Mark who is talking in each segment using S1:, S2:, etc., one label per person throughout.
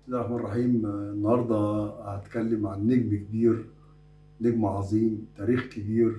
S1: بسم الله الرحمن الرحيم آه، النهارده هتكلم عن نجم كبير نجم عظيم تاريخ كبير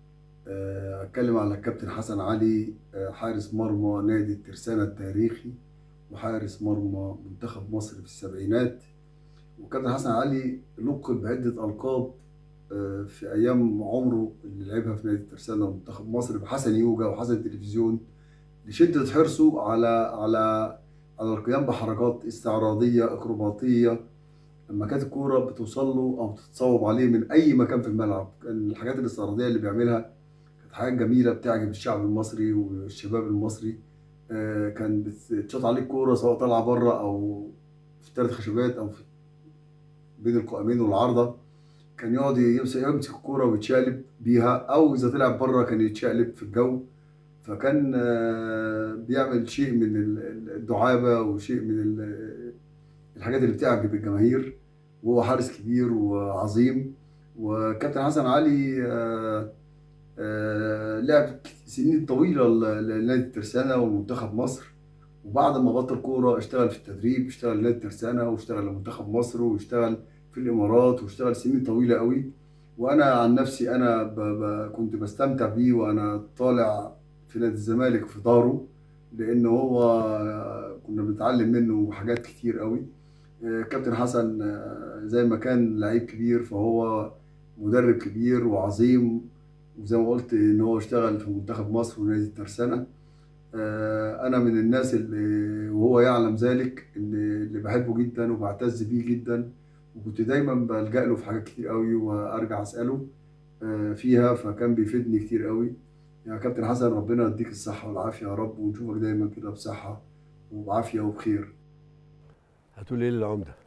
S1: آه، هتكلم على الكابتن حسن علي آه، حارس مرمى نادي الترسانة التاريخي وحارس مرمى منتخب مصر في السبعينات وكابتن حسن علي لقب بعدة ألقاب آه، في أيام عمره اللي لعبها في نادي الترسانة ومنتخب مصر بحسن يوجا وحسن التلفزيون لشدة حرصه على على على القيام بحركات استعراضية أكروباتية لما كانت الكورة بتوصل له أو بتتصوب عليه من أي مكان في الملعب كان الحاجات الاستعراضية اللي بيعملها كانت حاجات جميلة بتعجب الشعب المصري والشباب المصري آه، كان بتشوط عليه الكورة سواء طالعة بره أو في ثلاث خشبات أو في بين القائمين والعارضة كان يقعد يمسك يمسك الكورة ويتشقلب بيها أو إذا طلع بره كان يتشقلب في الجو فكان آه، بيعمل شيء من ال- ال- الدعابة وشيء من ال- الحاجات اللي بتعجب الجماهير وهو حارس كبير وعظيم وكابتن حسن علي آه، آه، لعب سنين طويلة ل- لنادي الترسانة ومنتخب مصر وبعد ما بطل كورة اشتغل في التدريب اشتغل لنادي الترسانة واشتغل لمنتخب مصر واشتغل في الإمارات واشتغل سنين طويلة قوي وأنا عن نفسي أنا ب... ب... كنت بستمتع بيه وأنا طالع في نادي الزمالك في داره لأن هو كنا بنتعلم منه حاجات كتير قوي آه، كابتن حسن آه، زي ما كان لعيب كبير فهو مدرب كبير وعظيم وزي ما قلت ان هو اشتغل في منتخب مصر ونادي الترسانة آه، انا من الناس اللي وهو يعلم ذلك اللي, اللي بحبه جدا وبعتز بيه جدا وكنت دايما بلجأ له في حاجات كتير قوي وارجع اساله آه، فيها فكان بيفيدني كتير قوي يا كابتن حسن ربنا يديك الصحة والعافية يا رب ونشوفك دايما كده بصحة وبعافية وبخير
S2: هتقول ايه للعمده